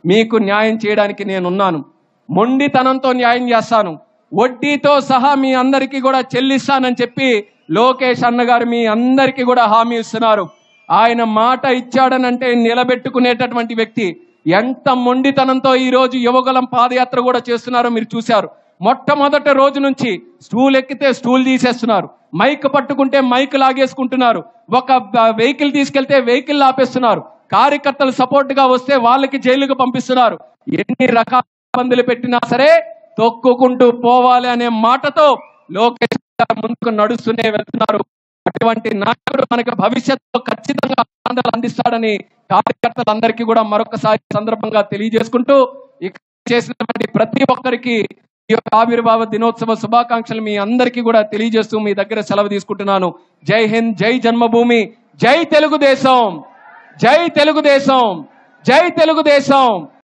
మీకు న్యాయం చేయడానికి నేనున్నాను మొండితనంతో న్యాయం చేస్తాను వడ్డీతో సహా మీ అందరికీ కూడా చెల్లిస్తానని చెప్పి లోకేష్ అన్నగారు మీ అందరికీ కూడా హామీ ఇస్తున్నారు ఆయన మాట ఇచ్చాడనంటే నిలబెట్టుకునేటటువంటి వ్యక్తి ఎంత మొండితనంతో ఈ రోజు యువగలం పాదయాత్ర కూడా చేస్తున్నారో మీరు చూశారు మొట్టమొదటి రోజు నుంచి స్టూల్ ఎక్కితే స్టూల్ తీసేస్తున్నారు మైక్ పట్టుకుంటే మైక్ లాగేసుకుంటున్నారు ఒక వెహికల్ తీసుకెళ్తే వెహికల్ ఆపేస్తున్నారు కార్యకర్తలు సపోర్ట్ గా వస్తే వాళ్ళకి జైలుకు పంపిస్తున్నారు ఎన్ని రకాల ఇబ్బందులు పెట్టినా సరే తొక్కుకుంటూ పోవాలి అనే మాటతో లోకేష్ గారు ముందుకు నడుస్తూనే వెళ్తున్నారు అటువంటి నాయకుడు మనకు భవిష్యత్తులో ఖచ్చితంగా ఆనందాలు అందిస్తాడని కార్యకర్తలందరికీ కూడా మరొకసారి ఈ సందర్భంగా తెలియజేసుకుంటూ ఇక్కడ చేసినటువంటి ప్రతి ఒక్కరికి ఈ యొక్క ఆవిర్భావ దినోత్సవ శుభాకాంక్షలు మీ అందరికీ కూడా తెలియజేస్తూ మీ దగ్గర సెలవు తీసుకుంటున్నాను జై హింద్ జై జన్మభూమి జై తెలుగుదేశం జై తెలుగుదేశం జై తెలుగుదేశం